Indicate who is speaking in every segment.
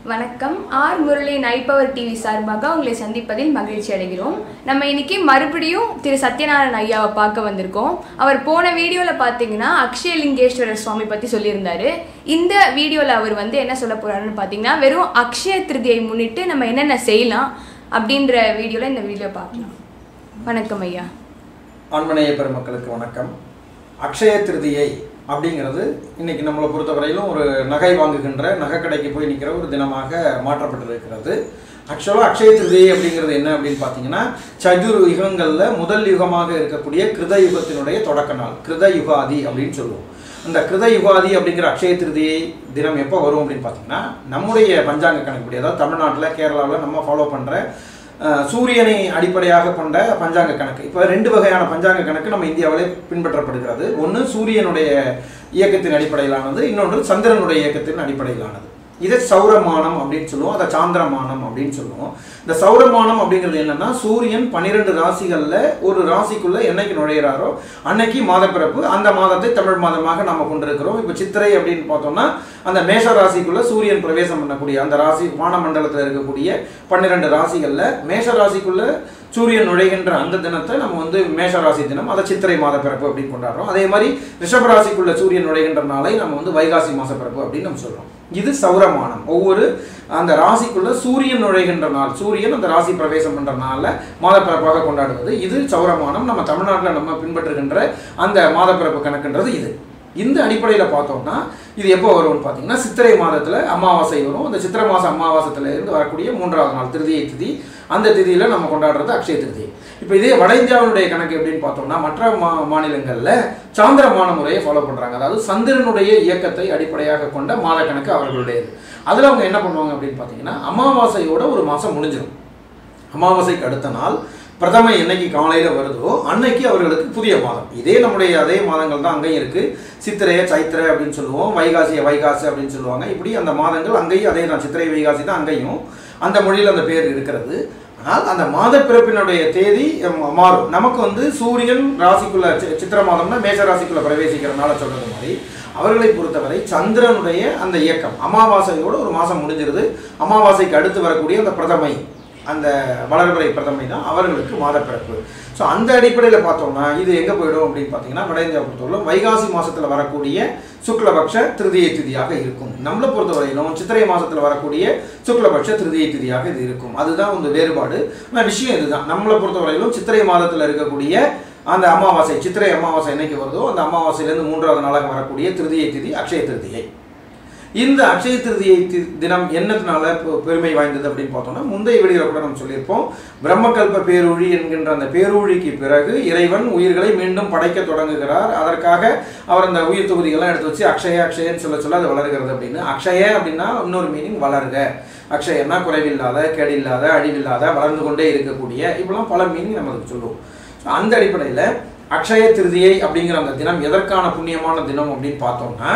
Speaker 1: வணக்கம் R Murali நைப்பவர் TV சார்பாக உங்களை சந்திப்பதில் மகிழ்ச்சி அடைகிறோம் நம்ம இன்னைக்கு மறுபடியும் திரு சத்யநாராயண ஐயாவை பார்க்க வந்திருக்கோம் அவர் போன வீடியோவில் பார்த்தீங்கன்னா அக்ஷயலிங்கேஸ்வரர் சுவாமி பற்றி சொல்லியிருந்தாரு இந்த வீடியோவில் அவர் வந்து என்ன சொல்ல போறாருன்னு பார்த்தீங்கன்னா வெறும் அக்ஷய திருதியை முன்னிட்டு நம்ம என்னென்ன செய்யலாம் அப்படின்ற வீடியோவில் இந்த வீடியோ பார்க்கலாம் வணக்கம் ஐயா
Speaker 2: ஆண்மநேய பெருமக்களுக்கு வணக்கம் அக்ஷய திருதியை அப்படிங்கிறது இன்னைக்கு நம்மளை பொறுத்தவரையிலும் ஒரு நகை வாங்குகின்ற நகைக்கடைக்கு போய் நிற்கிற ஒரு தினமாக மாற்றப்பட்டிருக்கிறது ஆக்சுவலாக அக்ஷய திருதியை அப்படிங்கிறது என்ன அப்படின்னு பார்த்தீங்கன்னா சதுர் யுகங்களில் முதல் யுகமாக இருக்கக்கூடிய கிருத யுகத்தினுடைய தொடக்க நாள் கிருத யுகாதி அப்படின்னு சொல்லுவோம் அந்த கிருத யுகாதி அப்படிங்கிற அக்ஷய திருதியை தினம் எப்போ வரும் அப்படின்னு பார்த்தீங்கன்னா நம்முடைய பஞ்சாங்க கணக்குப்படி அதாவது தமிழ்நாட்டில் கேரளாவில் நம்ம ஃபாலோ பண்ணுற அஹ் சூரியனை அடிப்படையாக கொண்ட பஞ்சாங்க கணக்கு இப்போ ரெண்டு வகையான பஞ்சாங்க கணக்கு நம்ம இந்தியாவிலே பின்பற்றப்படுகிறது ஒன்று சூரியனுடைய இயக்கத்தின் அடிப்படையிலானது இன்னொன்று சந்திரனுடைய இயக்கத்தின் அடிப்படையிலானது இதை சௌரமானம் அப்படின்னு சொல்லுவோம் அதை சாந்திரமானம் அப்படின்னு சொல்லுவோம் இந்த சௌரமானம் அப்படிங்கிறது என்னன்னா சூரியன் பன்னிரெண்டு ராசிகளில் ஒரு ராசிக்குள்ள என்னைக்கு நுழையிறாரோ அன்னைக்கு மாதப்பிறப்பு அந்த மாதத்தை தமிழ் மாதமாக நம்ம கொண்டிருக்கிறோம் இப்போ சித்திரை அப்படின்னு பார்த்தோம்னா அந்த மேஷ ராசிக்குள்ள சூரியன் பிரவேசம் பண்ணக்கூடிய அந்த ராசி வானமண்டலத்தில் இருக்கக்கூடிய பன்னிரெண்டு ராசிகளில் மேஷ ராசிக்குள்ள சூரியன் நுழைகின்ற அந்த தினத்தை நம்ம வந்து மேஷ ராசி தினம் அதை சித்திரை மாத பிறப்பு அப்படின்னு கொண்டாடுறோம் அதே மாதிரி ரிஷப ராசிக்குள்ள சூரியன் நுழைகின்ற நாளை நம்ம வந்து வைகாசி மாச பிறப்பு அப்படின்னு நம்ம சொல்றோம் இது சௌரமானம் ஒவ்வொரு அந்த ராசிக்குள்ள சூரியன் நுழைகின்ற நாள் சூரியன் அந்த ராசி பிரவேசம் பண்ற நாள்ல மாதப்பிறப்பாக கொண்டாடுவது இது சௌரமானம் நம்ம தமிழ்நாட்டில் நம்ம பின்பற்றுகின்ற அந்த மாதப்பிறப்பு கணக்குன்றது இது இந்த அடிப்படையில் பார்த்தோம்னா இது எப்போ வரும்னு பார்த்தீங்கன்னா சித்திரை மாதத்தில் அமாவாசை வரும் அந்த சித்திரை மாதம் அமாவாசத்துல இருந்து வரக்கூடிய மூன்றாவது நாள் திருதியை திதி அந்த திதியில் நம்ம கொண்டாடுறது அக்ஷய திருதி இப்போ இதே வட இந்தியாவினுடைய கணக்கு எப்படின்னு பார்த்தோம்னா மற்ற மா மாநிலங்களில் சாந்திரமான முறையை ஃபாலோ பண்ணுறாங்க அதாவது சந்திரனுடைய இயக்கத்தை அடிப்படையாக கொண்ட மாத கணக்கு அவர்களுடையது அதில் அவங்க என்ன பண்ணுவாங்க அப்படின்னு பார்த்தீங்கன்னா அமாவாசையோட ஒரு மாதம் முடிஞ்சிடும் அமாவாசைக்கு அடுத்த நாள் பிரதமை என்னைக்கு காலையில் வருதோ அன்னைக்கு அவர்களுக்கு புதிய மாதம் இதே நம்முடைய அதே மாதங்கள் தான் அங்கேயும் இருக்குது சித்திரைய சைத்திரை அப்படின்னு சொல்லுவோம் வைகாசிய வைகாசி அப்படின்னு சொல்லுவாங்க இப்படி அந்த மாதங்கள் அங்கேயும் அதே தான் சித்திரை வைகாசி தான் அங்கேயும் அந்த மொழியில் அந்த பேர் இருக்கிறது ஆனால் அந்த மாத பிறப்பினுடைய தேதி ம- மாறும் நமக்கு வந்து சூரியன் ராசிக்குள்ள சி- சித்திர மாதம்னா மேஷ ராசிக்குள்ள பிரவேசிக்கிறனால சொல்றது மாதிரி அவர்களை பொறுத்தவரை சந்திரனுடைய அந்த இயக்கம் அமாவாசையோட ஒரு மாதம் முடிஞ்சிருது அமாவாசைக்கு அடுத்து வரக்கூடிய அந்த பிரதமை அந்த வளர்பிறை பிரதமை தான் அவர்களுக்கு மாதப்பிறப்பு ஸோ அந்த அடிப்படையில் பார்த்தோம்னா இது எங்கே போயிடும் அப்படின்னு பார்த்தீங்கன்னா வட இந்தியா பொறுத்தவரை வைகாசி மாதத்தில் வரக்கூடிய சுக்லபக்ஷ திருதியை திதியாக இருக்கும் நம்மளை பொறுத்தவரையிலும் சித்திரை மாதத்தில் வரக்கூடிய சுக்லபக்ஷ திருதியை திதியாக இது இருக்கும் அதுதான் வந்து வேறுபாடு ஆனால் விஷயம் இதுதான் நம்மளை பொறுத்தவரையிலும் சித்திரை மாதத்தில் இருக்கக்கூடிய அந்த அமாவாசை சித்திரை அமாவாசை என்னைக்கு வருதோ அந்த அமாவாசையிலேருந்து மூன்றாவது நாளாக வரக்கூடிய திருதியை திதி அக்ஷய திருதியை இந்த அக்ஷய திருதியை தி- தினம் என்னத்தினால பெ- பெருமை வாய்ந்தது அப்படின்னு பார்த்தோம்னா முந்தைய வெளியில கூட நம்ம சொல்லியிருப்போம் பிரம்மகல்ப பேரூழி என்கின்ற அந்த பேரூழிக்கு பிறகு இறைவன் உயிர்களை மீண்டும் படைக்க தொடங்குகிறார் அதற்காக அவர் அந்த உயிர் தொகுதிகள்லாம் எடுத்து வச்சு அக்ஷய அக்ஷயன்னு சொல்ல சொல்ல அது வளர்கிறது அப்படின்னு அக்ஷய அப்படின்னா இன்னொரு மீனிங் வளர்க அக்ஷயன்னா குறைவில்லாத கேடில்லாத அழிவில்லாத வளர்ந்து கொண்டே இருக்கக்கூடிய இப்படிலாம் பல மீனிங் நம்ம அதுக்கு சொல்லுவோம் So, அந்த அடிப்படையில் அக்ஷய திருதியை அப்படிங்கிற அந்த தினம் எதற்கான புண்ணியமான தினம் அப்படின்னு பார்த்தோம்னா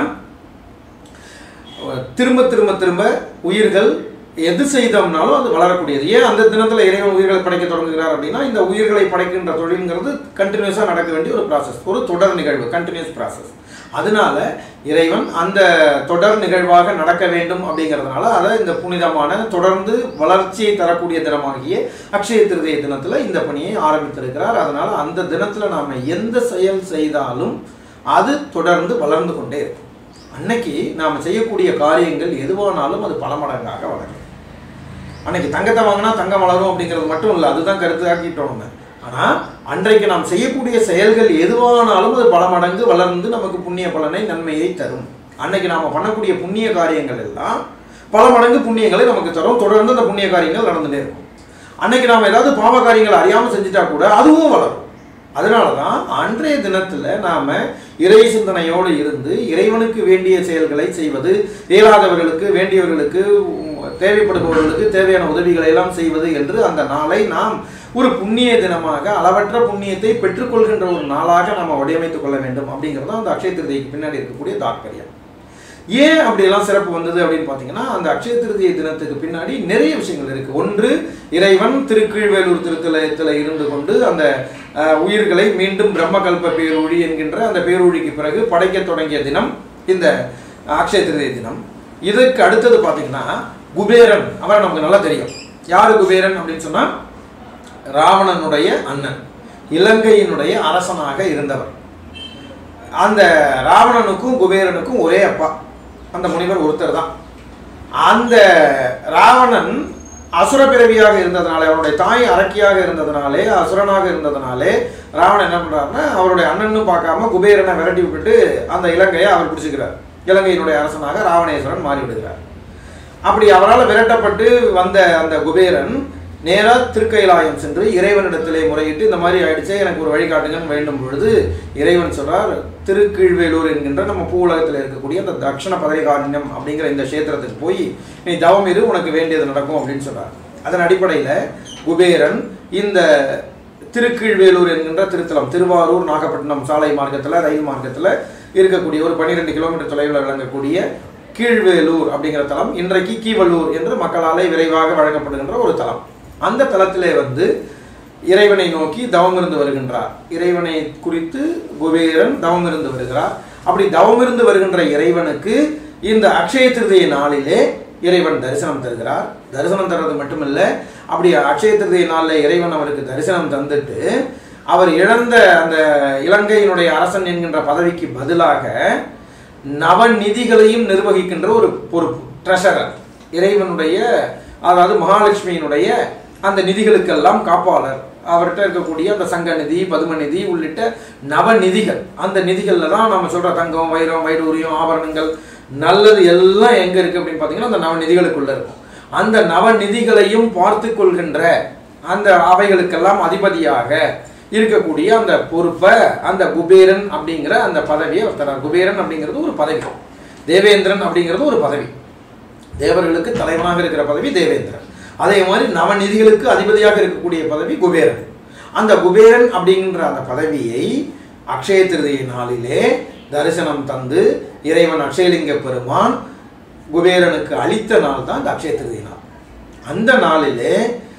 Speaker 2: திரும்ப திரும்ப திரும்ப உயிர்கள் எது செய்தோம்னாலும் அது வளரக்கூடியது ஏன் அந்த தினத்தில் இறைவன் உயிர்களை படைக்க தொடங்குகிறார் அப்படின்னா இந்த உயிர்களை படைக்கின்ற தொழில்ங்கிறது கண்டினியூஸாக நடக்க வேண்டிய ஒரு ப்ராசஸ் ஒரு தொடர் நிகழ்வு கண்டினியூஸ் ப்ராசஸ் அதனால இறைவன் அந்த தொடர் நிகழ்வாக நடக்க வேண்டும் அப்படிங்கிறதுனால அதை இந்த புனிதமான தொடர்ந்து வளர்ச்சியை தரக்கூடிய தினமாகிய அக்ஷய திருதிய தினத்தில் இந்த பணியை ஆரம்பித்திருக்கிறார் அதனால அந்த தினத்தில் நாம் எந்த செயல் செய்தாலும் அது தொடர்ந்து வளர்ந்து கொண்டே இருக்கும் அன்னைக்கு நாம் செய்யக்கூடிய காரியங்கள் எதுவானாலும் அது பல மடங்காக வளரும் அன்னைக்கு தங்கத்தை வாங்கினா தங்கம் வளரும் அப்படிங்கிறது மட்டும் இல்லை அதுதான் கருத்தாக்கிட்டோம் நம்ம ஆனால் அன்றைக்கு நாம் செய்யக்கூடிய செயல்கள் எதுவானாலும் அது பல மடங்கு வளர்ந்து நமக்கு புண்ணிய பலனை நன்மையை தரும் அன்னைக்கு நாம் பண்ணக்கூடிய புண்ணிய காரியங்கள் எல்லாம் பல மடங்கு புண்ணியங்களை நமக்கு தரும் தொடர்ந்து அந்த புண்ணிய காரியங்கள் நடந்துட்டே இருக்கும் அன்னைக்கு நாம் ஏதாவது பாவ காரியங்கள் அறியாமல் செஞ்சுட்டா கூட அதுவும் வளரும் அதனால தான் அன்றைய தினத்தில் நாம் இறை சிந்தனையோடு இருந்து இறைவனுக்கு வேண்டிய செயல்களை செய்வது இயலாதவர்களுக்கு வேண்டியவர்களுக்கு உம், தேவைப்படுபவர்களுக்கு தேவையான உதவிகளை எல்லாம் செய்வது என்று அந்த நாளை நாம் ஒரு புண்ணிய தினமாக அளவற்ற புண்ணியத்தை பெற்றுக்கொள்கின்ற ஒரு நாளாக நாம் வடிவமைத்துக் கொள்ள வேண்டும் அப்படிங்கிறது தான் அந்த அக்ஷய திருதிக்கு பின்னாடி இருக்கக்கூடிய தாற்பயம் ஏன் அப்படியெல்லாம் சிறப்பு வந்தது அப்படின்னு பார்த்தீங்கன்னா அந்த அக்ஷய திருதியை தினத்துக்கு பின்னாடி நிறைய விஷயங்கள் இருக்கு ஒன்று இறைவன் திருக்கீழ்வேலூர் திருத்தலத்தில் இருந்து கொண்டு அந்த அஹ், உயிர்களை மீண்டும் பிரம்மகல்ப பேரூழி என்கின்ற அந்த பேரூழிக்கு பிறகு படைக்க தொடங்கிய தினம் இந்த அக்ஷய திருதியை தினம் இதுக்கு அடுத்தது பார்த்தீங்கன்னா குபேரன் அவரை நமக்கு நல்லா தெரியும் யாரு குபேரன் அப்படின்னு சொன்னா ராவணனுடைய அண்ணன் இலங்கையினுடைய அரசனாக இருந்தவர் அந்த ராவணனுக்கும் குபேரனுக்கும் ஒரே அப்பா அந்த முனிவர் ஒருத்தர் தான் அந்த ராவணன் அசுர பிறவியாக இருந்ததுனாலே அவருடைய தாய் அரக்கியாக இருந்ததுனாலே அசுரனாக இருந்ததுனாலே ராவணன் என்ன பண்றாருன்னா அவருடைய அண்ணனும் பார்க்காம குபேரனை விரட்டி விட்டுட்டு அந்த இலங்கையை அவர் பிடிச்சிக்கிறார் இலங்கையினுடைய அரசனாக ராவணேஸ்வரன் மாறி விடுகிறார் அப்படி அவரால் விரட்டப்பட்டு வந்த அந்த குபேரன் நேரா திருக்கைலாயம் சென்று இறைவனிடத்திலே முறையிட்டு இந்த மாதிரி ஆயிடுச்சே எனக்கு ஒரு வழிகாட்டுங்கன்னு வேண்டும் பொழுது இறைவன் சொல்றார் திருக்கீழ்வேலூர் என்கின்ற நம்ம பூ உலகத்தில் இருக்கக்கூடிய அந்த தட்சண பதவிகாரண்யம் அப்படிங்கிற இந்த கஷேத்திரத்துக்கு போய் நீ தவம் இரு உனக்கு வேண்டியது நடக்கும் அப்படின்னு சொல்றார் அதன் அடிப்படையில் குபேரன் இந்த திருக்கீழ்வேலூர் என்கின்ற திருத்தலம் திருவாரூர் நாகப்பட்டினம் சாலை மார்க்கத்தில் ரயில் மார்க்கத்தில் இருக்கக்கூடிய ஒரு பன்னிரெண்டு கிலோமீட்டர் தொலைவில் விளங்கக்கூடிய கீழ்வேலூர் அப்படிங்கிற தலம் இன்றைக்கு கீவலூர் என்று மக்களாலே விரைவாக வழங்கப்படுகின்ற ஒரு தலம் அந்த தலத்திலே வந்து இறைவனை நோக்கி தவம் இருந்து வருகின்றார் இறைவனை குறித்து குபேரன் தவம் இருந்து வருகிறார் அப்படி தவம் இருந்து வருகின்ற இறைவனுக்கு இந்த அக்ஷய திருதியை நாளிலே இறைவன் தரிசனம் தருகிறார் தரிசனம் தர்றது மட்டுமில்ல அப்படி அக்ஷய திருதியை நாளில் இறைவன் அவருக்கு தரிசனம் தந்துட்டு அவர் இழந்த அந்த இலங்கையினுடைய அரசன் என்கின்ற பதவிக்கு பதிலாக நவநிதிகளையும் நிர்வகிக்கின்ற ஒரு பொறுப்பு ட்ரெஷரர் இறைவனுடைய அதாவது மகாலட்சுமியினுடைய அந்த நிதிகளுக்கெல்லாம் காப்பாளர் அவர்கிட்ட இருக்கக்கூடிய அந்த சங்க நிதி பதும நிதி உள்ளிட்ட நவநிதிகள் அந்த நிதிகளில் தான் நம்ம சொல்ற தங்கம் வைரம் வைடூரியம் ஆபரணங்கள் நல்லது எல்லாம் எங்க இருக்கு அப்படின்னு பார்த்தீங்கன்னா அந்த நவநிதிகளுக்குள்ள இருக்கும் அந்த நவநிதிகளையும் பார்த்து கொள்கின்ற அந்த அவைகளுக்கெல்லாம் அதிபதியாக இருக்கக்கூடிய அந்த பொறுப்பை அந்த குபேரன் அப்படிங்கிற அந்த பதவியை அவர் தரார் குபேரன் அப்படிங்கிறது ஒரு பதவி தேவேந்திரன் அப்படிங்கிறது ஒரு பதவி தேவர்களுக்கு தலைவனாக இருக்கிற பதவி தேவேந்திரன் அதே மாதிரி நவநிதிகளுக்கு அதிபதியாக இருக்கக்கூடிய பதவி குபேரன் அந்த குபேரன் அப்படிங்கிற அந்த பதவியை அக்ஷய திருதியை நாளிலே தரிசனம் தந்து இறைவன் அக்ஷயலிங்க பெருமான் குபேரனுக்கு அளித்த நாள் தான் இந்த அக்ஷய திருதி நாள் அந்த நாளிலே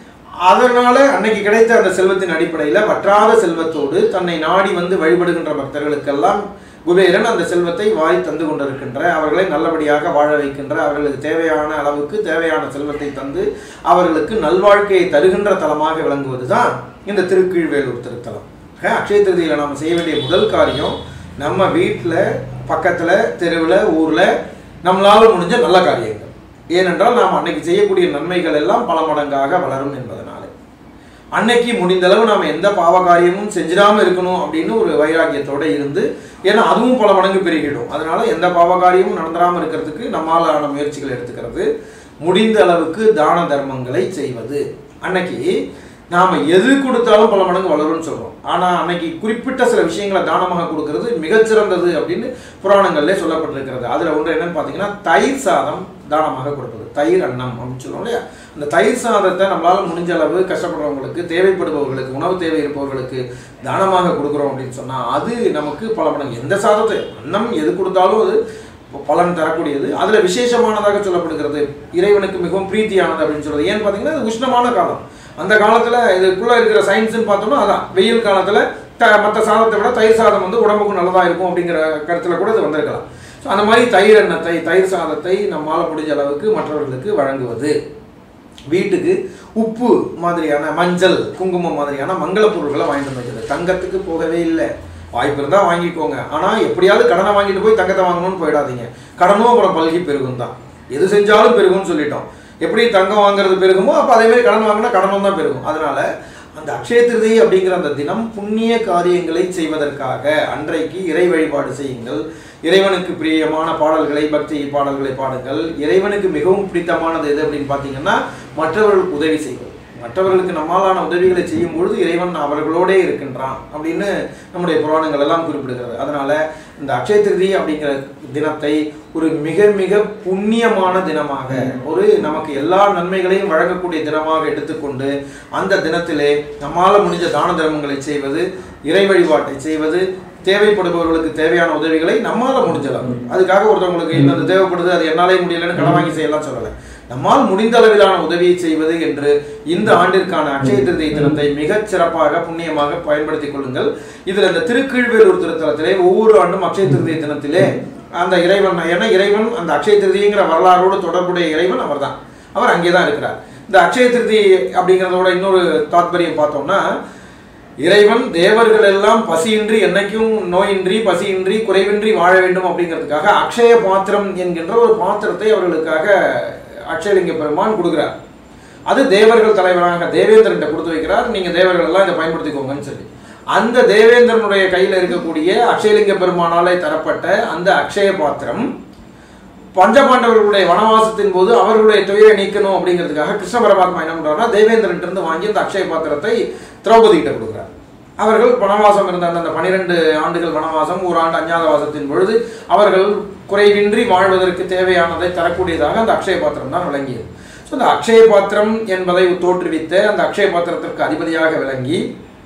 Speaker 2: அதனால அன்னைக்கு கிடைத்த அந்த செல்வத்தின் அடிப்படையில் வற்றாத செல்வத்தோடு தன்னை நாடி வந்து வழிபடுகின்ற பக்தர்களுக்கெல்லாம் குபேரன் அந்த செல்வத்தை வாரி தந்து கொண்டிருக்கின்ற அவர்களை நல்லபடியாக வாழ வைக்கின்ற அவர்களுக்கு தேவையான அளவுக்கு தேவையான செல்வத்தை தந்து அவர்களுக்கு நல்வாழ்க்கையை தருகின்ற தலமாக விளங்குவது தான் இந்த திருக்கீழ்வேலூர் திருத்தலம் ஆக, அக்ஷய திருதியில் நாம் செய்ய வேண்டிய முதல் காரியம் நம்ம வீட்டில் பக்கத்தில் தெருவில் ஊரில் நம்மளால் முடிஞ்ச நல்ல காரியங்கள் ஏனென்றால் நாம் அன்னைக்கு செய்யக்கூடிய நன்மைகள் எல்லாம் பல மடங்காக வளரும் என்பதனால அன்னைக்கு முடிந்த அளவு நாம் எந்த பாவ காரியமும் செஞ்சிடாம இருக்கணும் அப்படின்னு ஒரு வைராக்கியத்தோட இருந்து ஏன்னா அதுவும் பல மடங்கு பெருகிடும் அதனால எந்த பாவ காரியமும் நடந்துடாம இருக்கிறதுக்கு நம்மாலான முயற்சிகள் எடுத்துக்கிறது முடிந்த அளவுக்கு தான தர்மங்களை செய்வது அன்னைக்கு நாம எது கொடுத்தாலும் பல மடங்கு வளரும்னு சொல்றோம் ஆனா அன்னைக்கு குறிப்பிட்ட சில விஷயங்களை தானமாக கொடுக்கிறது மிகச்சிறந்தது அப்படின்னு புராணங்கள்ல சொல்லப்பட்டிருக்கிறது அதுல ஒன்று என்னன்னு பாத்தீங்கன்னா தயிர் சாதம் தானமாக கொடுப்பது தயிர் அன்னம் அப்படின்னு சொல்றோம் இல்லையா அந்த தயிர் சாதத்தை நம்மளால முடிஞ்ச அளவு கஷ்டப்படுறவங்களுக்கு தேவைப்படுபவர்களுக்கு உணவு தேவை இருப்பவர்களுக்கு தானமாக கொடுக்குறோம் அப்படின்னு சொன்னா அது நமக்கு பல மடங்கு எந்த சாதத்தை அன்னம் எது கொடுத்தாலும் அது பலன் தரக்கூடியது அதுல விசேஷமானதாக சொல்லப்படுகிறது இறைவனுக்கு மிகவும் பிரீத்தியானது அப்படின்னு சொல்றது ஏன்னு பாத்தீங்கன்னா அது உஷ்ணமான காலம் அந்த காலத்துல இதுக்குள்ள இருக்கிற சயின்ஸ்னு பார்த்தோம்னா அதான் வெயில் காலத்துல த மற்ற சாதத்தை விட தயிர் சாதம் வந்து உடம்புக்கு நல்லதா இருக்கும் அப்படிங்கிற கருத்துல கூட இது வந்திருக்கலாம் ஸோ அந்த மாதிரி தயிர் எண்ணத்தை தயிர் சாதத்தை நம்மால முடிஞ்ச அளவுக்கு மற்றவர்களுக்கு வழங்குவது வீட்டுக்கு உப்பு மாதிரியான மஞ்சள் குங்குமம் மாதிரியான மங்கள பொருட்களை வாங்கிட்டு வந்து வைக்கிறது தங்கத்துக்கு போகவே இல்லை வாய்ப்பு இருந்தால் வாங்கிக்கோங்க ஆனால் எப்படியாவது கடனை வாங்கிட்டு போய் தங்கத்தை வாங்கணும்னு போயிடாதீங்க கடனும் அப்புறம் பல்கி பெருகும் தான் எது செஞ்சாலும் பெருகும்னு சொல்லிட்டோம் எப்படி தங்கம் வாங்குறது பெருகுமோ அப்போ அதே மாதிரி கடன் வாங்கினா கடனும் தான் பெருகும் அதனால அந்த அக்ஷய திருதி அப்படிங்கிற அந்த தினம் புண்ணிய காரியங்களை செய்வதற்காக அன்றைக்கு இறை வழிபாடு செய்யுங்கள் இறைவனுக்கு பிரியமான பாடல்களை பக்தி பாடல்களை பாடுங்கள் இறைவனுக்கு மிகவும் பிடித்தமானது எது அப்படின்னு பார்த்தீங்கன்னா மற்றவர்களுக்கு உதவி செய்வது மற்றவர்களுக்கு நம்மாலான உதவிகளை செய்யும் பொழுது இறைவன் அவர்களோடே இருக்கின்றான் அப்படின்னு நம்முடைய புராணங்கள் எல்லாம் குறிப்பிடுகிறது அதனால இந்த அக்ஷய திருதி அப்படிங்கிற தினத்தை ஒரு மிக மிக புண்ணியமான தினமாக ஒரு நமக்கு எல்லா நன்மைகளையும் வழங்கக்கூடிய தினமாக எடுத்துக்கொண்டு அந்த தினத்திலே நம்மால முடிஞ்ச தான தர்மங்களை செய்வது இறை வழிபாட்டை செய்வது தேவைப்படுபவர்களுக்கு தேவையான உதவிகளை நம்மால முடிஞ்ச அளவு அதுக்காக ஒருத்தவங்களுக்கு இன்னது தேவைப்படுது அது என்னாலே முடியலன்னு கடன் வாங்கி செய்யலாம் சொல்லலை நம்மால் முடிந்த அளவிலான உதவியை செய்வது என்று இந்த ஆண்டிற்கான அக்ஷய திருதி தினத்தை மிகச் சிறப்பாக புண்ணியமாக பயன்படுத்திக் கொள்ளுங்கள் இதுல இந்த திருக்கீழ்வேலூர் திருத்தலத்திலே ஒவ்வொரு ஆண்டும் அக்ஷய திருதி தினத்திலே அந்த இறைவன் ஏன்னா இறைவன் அந்த அக்ஷய திருதிங்கிற வரலாறோடு தொடர்புடைய இறைவன் அவர்தான் அவர் அங்கே தான் இருக்கிறார் இந்த அக்ஷய திருதி அப்படிங்கிறதோட இன்னொரு தாத்பரியம் பார்த்தோம்னா இறைவன் தேவர்கள் எல்லாம் பசியின்றி என்னைக்கும் நோயின்றி பசியின்றி குறைவின்றி வாழ வேண்டும் அப்படிங்கிறதுக்காக அக்ஷய பாத்திரம் என்கின்ற ஒரு பாத்திரத்தை அவர்களுக்காக அக்ஷயலிங்க பெருமான் கொடுக்கிறார் அது தேவர்கள் தலைவராக தேவேந்திரன் கொடுத்து வைக்கிறார் நீங்க தேவர்கள் எல்லாம் இதை பயன்படுத்திக்கோங்கன்னு சொல்லி அந்த தேவேந்திரனுடைய கையில் இருக்கக்கூடிய அக்ஷயலிங்க பெருமானாலே தரப்பட்ட அந்த அக்ஷய பாத்திரம் பஞ்சபாண்டவர்களுடைய வனவாசத்தின் போது அவர்களுடைய துயரை நீக்கணும் அப்படிங்கிறதுக்காக கிருஷ்ண பரமாத்மா என்ன பண்றாருன்னா தேவேந்திரன் இருந்து வாங்கி அந்த அக்ஷய பாத்திரத்தை திரௌபதி கிட்ட கொடுக்குறார் அவர்கள் வனவாசம் இருந்த அந்த பனிரெண்டு ஆண்டுகள் வனவாசம் ஒரு ஆண்டு அஞ்ஞாதவாசத்தின் பொழுது அவர்கள் குறைவின்றி வாழ்வதற்கு தேவையானதை தரக்கூடியதாக அந்த அக்ஷய பாத்திரம் தான் விளங்கியது ஸோ அந்த அக்ஷய பாத்திரம் என்பதை தோற்றுவித்த அந்த அக்ஷய பாத்திரத்திற்கு அதிபதியாக விளங்கி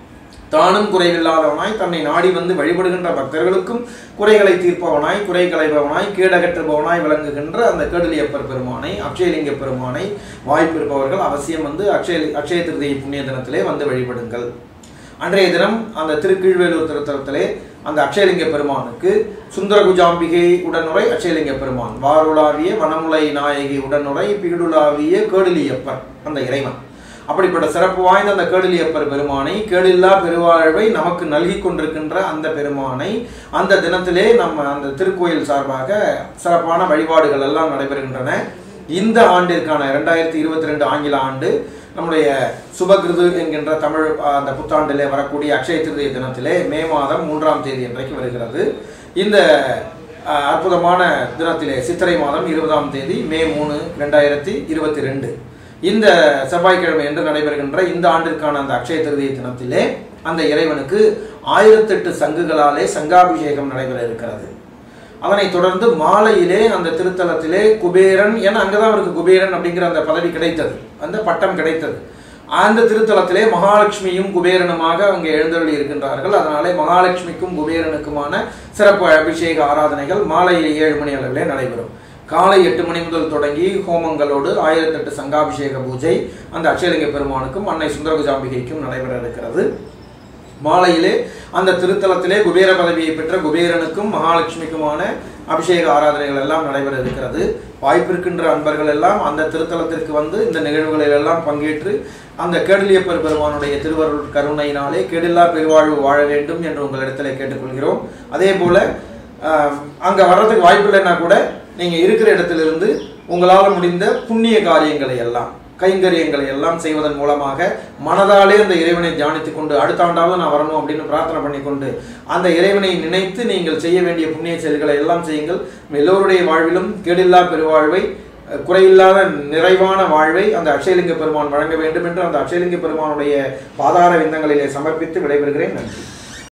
Speaker 2: தானும் குறைவில்லாதவனாய் தன்னை நாடி வந்து வழிபடுகின்ற பக்தர்களுக்கும் குறைகளை தீர்ப்பவனாய் குறை களைபவனாய் கீழகற்றுபவனாய் விளங்குகின்ற அந்த கேடலியப்பர் பெருமானை அக்ஷயலிங்க பெருமானை வாய்ப்பு இருப்பவர்கள் அவசியம் வந்து அக்ஷய அக்ஷய திருதியை புண்ணிய தினத்திலே வந்து வழிபடுங்கள் அன்றைய தினம் அந்த திருக்கீழ்வேலூர் திருத்தலத்திலே அந்த அக்ஷயலிங்க பெருமானுக்கு சுந்தரகுஜாம்பிகை உடனுரை அக்ஷயலிங்க பெருமான் வாருலாவிய வனமுலை நாயகி உடனுரை பீடுலாவிய கேடலியப்பர் அந்த இறைவன் அப்படிப்பட்ட சிறப்பு வாய்ந்த அந்த கேடலியப்பர் பெருமானை கேடில்லா பெருவாழ்வை நமக்கு நல்கி கொண்டிருக்கின்ற அந்த பெருமானை அந்த தினத்திலே நம்ம அந்த திருக்கோயில் சார்பாக சிறப்பான வழிபாடுகள் எல்லாம் நடைபெறுகின்றன இந்த ஆண்டிற்கான இரண்டாயிரத்தி இருபத்தி ரெண்டு ஆங்கில ஆண்டு நம்முடைய சுபகிருது என்கின்ற தமிழ் அஹ், அந்த புத்தாண்டிலே வரக்கூடிய அக்ஷய திருதிய தினத்திலே மே மாதம் மூன்றாம் தேதி இன்றைக்கு வருகிறது இந்த அஹ், அற்புதமான தினத்திலே சித்திரை மாதம் இருபதாம் தேதி மே மூணு ரெண்டாயிரத்தி இருபத்தி ரெண்டு இந்த செவ்வாய்க்கிழமை என்று நடைபெறுகின்ற இந்த ஆண்டிற்கான அந்த அக்ஷய திருதிய தினத்திலே அந்த இறைவனுக்கு ஆயிரத்தெட்டு சங்குகளாலே சங்காபிஷேகம் நடைபெற இருக்கிறது அதனைத் தொடர்ந்து மாலையிலே அந்த திருத்தலத்திலே குபேரன் ஏன்னா அங்கதான் அவருக்கு குபேரன் அப்படிங்கிற அந்த பதவி கிடைத்தது அந்த பட்டம் கிடைத்தது அந்த திருத்தலத்திலே மகாலட்சுமியும் குபேரனுமாக அவங்க எழுந்தருளி இருக்கின்றார்கள் அதனாலே மகாலட்சுமிக்கும் குபேரனுக்குமான சிறப்பு அபிஷேக ஆராதனைகள் மாலை ஏழு மணி அளவிலே நடைபெறும் காலை எட்டு மணி முதல் தொடங்கி ஹோமங்களோடு ஆயிரத்தெட்டு சங்காபிஷேக பூஜை அந்த அக்ஷயலிங்க பெருமானுக்கும் அன்னை சுந்தரகுஜாம்பிகைக்கும் நடைபெற இருக்கிறது மாலையிலே அந்த திருத்தலத்திலே குபேர பதவியை பெற்ற குபேரனுக்கும் மகாலட்சுமிக்குமான அபிஷேக ஆராதனைகள் எல்லாம் நடைபெற இருக்கிறது வாய்ப்பிருக்கின்ற அன்பர்கள் எல்லாம் அந்த திருத்தலத்திற்கு வந்து இந்த நிகழ்வுகளில் எல்லாம் பங்கேற்று அந்த கேடலியப்பர் பெருமானுடைய திருவருள் கருணையினாலே கேடில்லா பெருவாழ்வு வாழ வேண்டும் என்று உங்களிடத்திலே கேட்டுக்கொள்கிறோம் அதே போல ஆஹ், அங்க வர்றதுக்கு வாய்ப்பு இல்லைன்னா கூட நீங்க இருக்கிற இடத்திலிருந்து உங்களால் முடிந்த புண்ணிய காரியங்களை எல்லாம் கைங்கரியங்களை எல்லாம் செய்வதன் மூலமாக மனதாலே அந்த இறைவனை தியானித்துக் கொண்டு அடுத்த ஆண்டாவது நான் வரணும் அப்படின்னு பிரார்த்தனை பண்ணிக்கொண்டு அந்த இறைவனை நினைத்து நீங்கள் செய்ய வேண்டிய புண்ணிய செயல்களை எல்லாம் செய்யுங்கள் எல்லோருடைய வாழ்விலும் கேடில்லா பெருவாழ்வை அஹ், குறையில்லாத நிறைவான வாழ்வை அந்த அக்ஷயலிங்க பெருமான் வழங்க வேண்டும் என்று அந்த அக்ஷயலிங்க பெருமானுடைய பாதார விந்தங்களிலே சமர்ப்பித்து விடைபெறுகிறேன் நன்றி